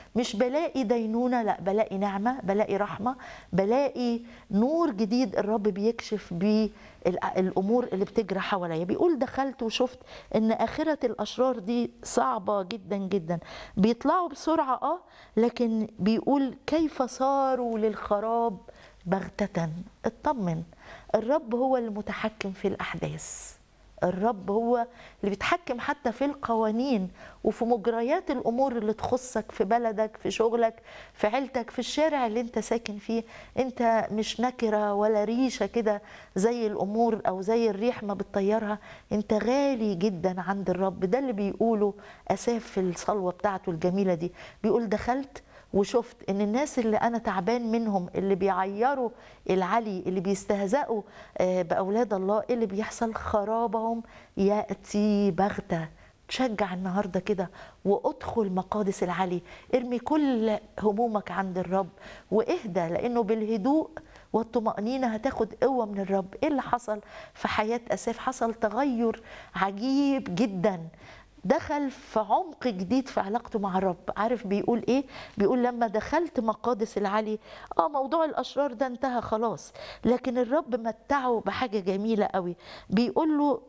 مش بلاقي دينونه لا بلاقي نعمه بلاقي رحمه بلاقي نور جديد الرب بيكشف بيه ال- الامور اللي بتجرى حواليا بيقول دخلت وشفت ان اخره الاشرار دي صعبه جدا جدا بيطلعوا بسرعه اه لكن بيقول كيف صاروا للخراب بغته اطمن الرب هو المتحكم في الاحداث الرب هو اللي بيتحكم حتى في القوانين وفي مجريات الامور اللي تخصك في بلدك في شغلك في عيلتك في الشارع اللي انت ساكن فيه انت مش نكره ولا ريشه كده زي الامور او زي الريح ما بتطيرها انت غالي جدا عند الرب ده اللي بيقوله اساف في الصلوه بتاعته الجميله دي بيقول دخلت وشفت ان الناس اللي انا تعبان منهم اللي بيعيروا العلي اللي بيستهزئوا آه، باولاد الله إيه اللي بيحصل خرابهم ياتي بغته تشجع النهارده كده وادخل مقادس العلي ارمي كل همومك عند الرب واهدى لانه بالهدوء والطمأنينة هتاخد قوة من الرب ايه اللي حصل في حياة أساف حصل تغير عجيب جدا دخل في عمق جديد في علاقته مع الرب عارف بيقول ايه بيقول لما دخلت مقادس العلي اه موضوع الاشرار ده انتهى خلاص لكن الرب متعه بحاجه جميله قوي بيقول له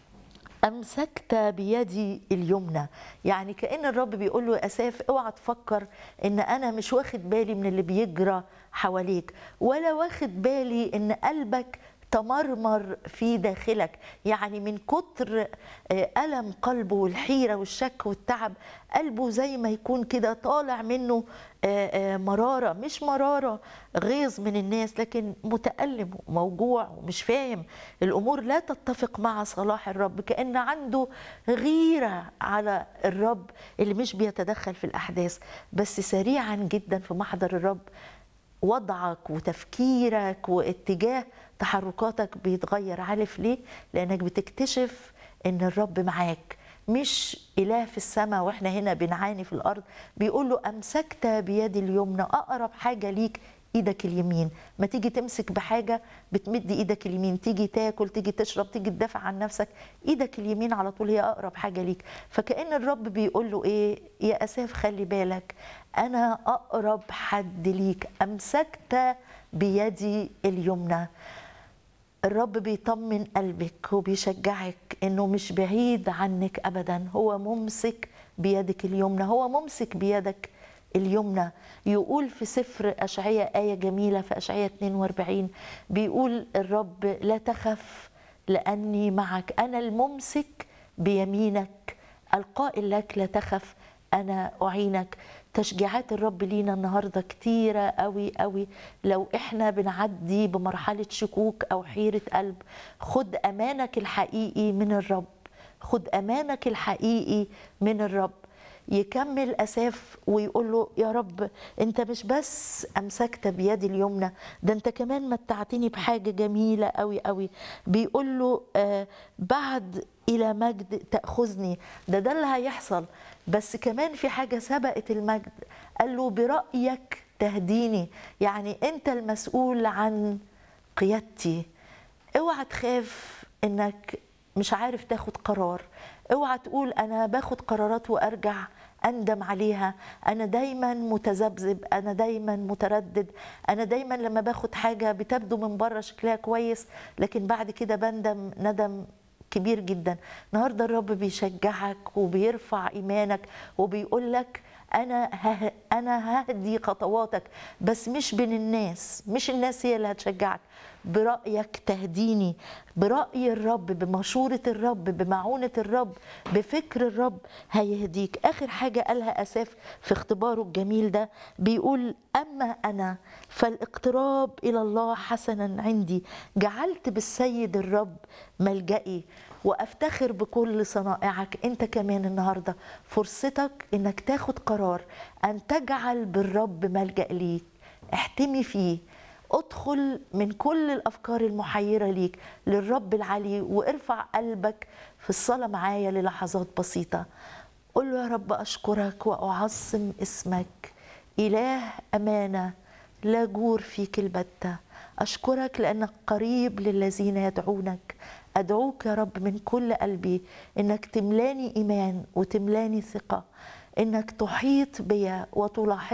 امسكت بيدي اليمنى يعني كان الرب بيقول له يا اساف اوعى تفكر ان انا مش واخد بالي من اللي بيجرى حواليك ولا واخد بالي ان قلبك تمرمر في داخلك يعني من كتر آه، ألم قلبه والحيرة والشك والتعب قلبه زي ما يكون كده طالع منه آه، آه، مرارة مش مرارة غيظ من الناس لكن متألم وموجوع ومش فاهم الأمور لا تتفق مع صلاح الرب كأن عنده غيرة على الرب اللي مش بيتدخل في الأحداث بس سريعا جدا في محضر الرب وضعك وتفكيرك واتجاه تحركاتك بيتغير عارف ليه لانك بتكتشف ان الرب معاك مش اله في السماء واحنا هنا بنعاني في الارض بيقول له امسكت بيدي اليمنى اقرب حاجه ليك ايدك اليمين ما تيجي تمسك بحاجه بتمد ايدك اليمين تيجي تاكل تيجي تشرب تيجي تدافع عن نفسك ايدك اليمين على طول هي اقرب حاجه ليك فكأن الرب بيقول له ايه يا اساف خلي بالك انا اقرب حد ليك امسكت بيدي اليمنى الرب بيطمن قلبك وبيشجعك انه مش بعيد عنك ابدا هو ممسك بيدك اليمنى هو ممسك بيدك اليمنى يقول في سفر أشعية آية جميلة في أشعية 42 بيقول الرب لا تخف لأني معك أنا الممسك بيمينك القائل لك لا تخف أنا أعينك تشجيعات الرب لينا النهارده كتيره قوي قوي لو احنا بنعدي بمرحله شكوك او حيره قلب خد امانك الحقيقي من الرب خد امانك الحقيقي من الرب يكمل اساف ويقول له يا رب انت مش بس امسكت بيدي اليمنى ده انت كمان متعتني بحاجه جميله قوي قوي بيقول له آه بعد الى مجد تاخذني ده ده اللي هيحصل بس كمان في حاجه سبقت المجد قال له برايك تهديني يعني انت المسؤول عن قيادتي اوعى تخاف انك مش عارف تاخد قرار اوعى تقول انا باخد قرارات وارجع اندم عليها انا دايما متذبذب انا دايما متردد انا دايما لما باخد حاجه بتبدو من بره شكلها كويس لكن بعد كده بندم ندم كبير جدا النهارده الرب بيشجعك وبيرفع ايمانك وبيقول لك انا ه... انا ههدي خطواتك بس مش بين الناس مش الناس هي اللي هتشجعك برايك تهديني براي الرب بمشوره الرب بمعونه الرب بفكر الرب هيهديك اخر حاجه قالها اساف في اختباره الجميل ده بيقول اما انا فالاقتراب الى الله حسنا عندي جعلت بالسيد الرب ملجئي وافتخر بكل صنائعك انت كمان النهارده فرصتك انك تاخد قرار ان تجعل بالرب ملجا ليك احتمي فيه ادخل من كل الافكار المحيره ليك للرب العلي وارفع قلبك في الصلاه معايا للحظات بسيطه قل له يا رب اشكرك واعظم اسمك اله امانه لا جور فيك البته اشكرك لانك قريب للذين يدعونك ادعوك يا رب من كل قلبي انك تملاني ايمان وتملاني ثقه انك تحيط بيا وتلاحظ